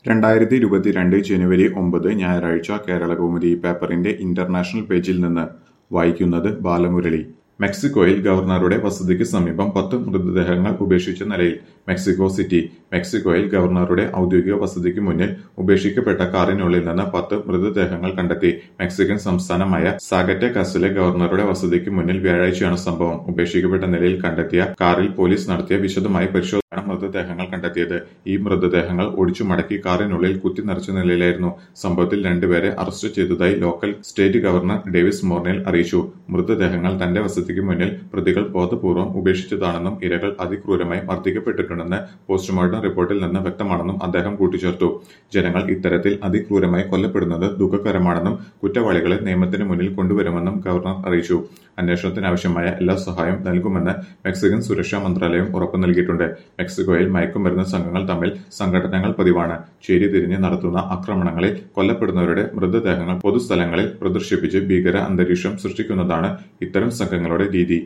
രണ്ടായിരത്തി ഇരുപത്തിരണ്ട് ജനുവരി ഒമ്പത് ഞായറാഴ്ച കേരളകൗമുദി പേപ്പറിന്റെ ഇന്റർനാഷണൽ പേജിൽ നിന്ന് വായിക്കുന്നത് ബാലമുരളി മെക്സിക്കോയിൽ ഗവർണറുടെ വസതിക്ക് സമീപം പത്ത് മൃതദേഹങ്ങൾ ഉപേക്ഷിച്ച നിലയിൽ മെക്സിക്കോ സിറ്റി മെക്സിക്കോയിൽ ഗവർണറുടെ ഔദ്യോഗിക വസതിക്ക് മുന്നിൽ ഉപേക്ഷിക്കപ്പെട്ട കാറിനുള്ളിൽ നിന്ന് പത്ത് മൃതദേഹങ്ങൾ കണ്ടെത്തി മെക്സിക്കൻ സംസ്ഥാനമായ സാഗറ്റെ കസിലെ ഗവർണറുടെ വസതിക്ക് മുന്നിൽ വ്യാഴാഴ്ചയാണ് സംഭവം ഉപേക്ഷിക്കപ്പെട്ട നിലയിൽ കണ്ടെത്തിയ കാറിൽ പോലീസ് നടത്തിയ വിശദമായ പരിശോധന മൃതദേഹങ്ങൾ കണ്ടെത്തിയത് ഈ മൃതദേഹങ്ങൾ ഒടിച്ചു മടക്കി കാറിനുള്ളിൽ കുത്തി നിറച്ച നിലയിലായിരുന്നു സംഭവത്തിൽ രണ്ടുപേരെ അറസ്റ്റ് ചെയ്തതായി ലോക്കൽ സ്റ്റേറ്റ് ഗവർണർ ഡേവിസ് മോർണേൽ അറിയിച്ചു മൃതദേഹങ്ങൾ തന്റെ വസതിക്ക് മുന്നിൽ പ്രതികൾ ബോധപൂർവം ഉപേക്ഷിച്ചതാണെന്നും ഇരകൾ അതിക്രൂരമായി മർദ്ദിക്കപ്പെട്ടിട്ടുണ്ടെന്ന് പോസ്റ്റ്മോർട്ടം റിപ്പോർട്ടിൽ നിന്ന് വ്യക്തമാണെന്നും അദ്ദേഹം കൂട്ടിച്ചേർത്തു ജനങ്ങൾ ഇത്തരത്തിൽ അതിക്രൂരമായി കൊല്ലപ്പെടുന്നത് ദുഃഖകരമാണെന്നും കുറ്റവാളികളെ നിയമത്തിന് മുന്നിൽ കൊണ്ടുവരുമെന്നും ഗവർണർ അറിയിച്ചു അന്വേഷണത്തിനാവശ്യമായ എല്ലാ സഹായവും നൽകുമെന്ന് മെക്സിക്കൻ സുരക്ഷാ മന്ത്രാലയം ഉറപ്പു നൽകിയിട്ടുണ്ട് മെക്സിക്കോയിൽ മയക്കുമരുന്ന് സംഘങ്ങൾ തമ്മിൽ സംഘടനകൾ പതിവാണ് ചേരിതിരിഞ്ഞ് നടത്തുന്ന ആക്രമണങ്ങളിൽ കൊല്ലപ്പെടുന്നവരുടെ മൃതദേഹങ്ങൾ പൊതുസ്ഥലങ്ങളിൽ പ്രദർശിപ്പിച്ച് ഭീകര അന്തരീക്ഷം സൃഷ്ടിക്കുന്നതാണ് ഇത്തരം സംഘങ്ങളുടെ രീതി